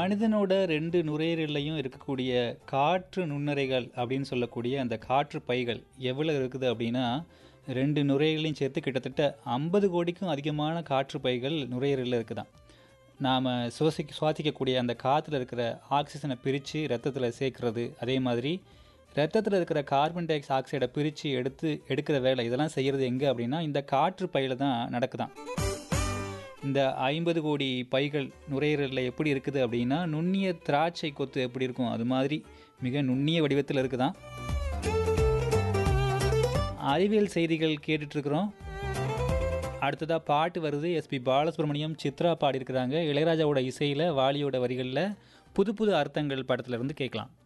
மனிதனோட ரெண்டு நுரையீரல்லையும் இருக்கக்கூடிய காற்று நுண்ணறைகள் அப்படின்னு சொல்லக்கூடிய அந்த காற்று பைகள் எவ்வளோ இருக்குது அப்படின்னா ரெண்டு நுரையீரலையும் சேர்த்து கிட்டத்தட்ட ஐம்பது கோடிக்கும் அதிகமான காற்று பைகள் நுரையீரலில் இருக்குதாம் நாம் சுவாசிக்க சுவாசிக்கக்கூடிய அந்த காற்றுல இருக்கிற ஆக்சிஜனை பிரித்து ரத்தத்தில் சேர்க்கறது அதே மாதிரி ரத்தத்தில் இருக்கிற கார்பன் டை ஆக்சைடை பிரித்து எடுத்து எடுக்கிற வேலை இதெல்லாம் செய்கிறது எங்கே அப்படின்னா இந்த காற்று பையில் தான் நடக்குதாம் இந்த ஐம்பது கோடி பைகள் நுரையீரலில் எப்படி இருக்குது அப்படின்னா நுண்ணிய திராட்சை கொத்து எப்படி இருக்கும் அது மாதிரி மிக நுண்ணிய வடிவத்தில் இருக்குதாம் அறிவியல் செய்திகள் கேட்டுட்ருக்குறோம் அடுத்ததாக பாட்டு வருது எஸ்பி பாலசுப்ரமணியம் சித்ரா பாடியிருக்கிறாங்க இளையராஜாவோட இசையில் வாலியோட வரிகளில் புது புது அர்த்தங்கள் படத்துல இருந்து கேட்கலாம்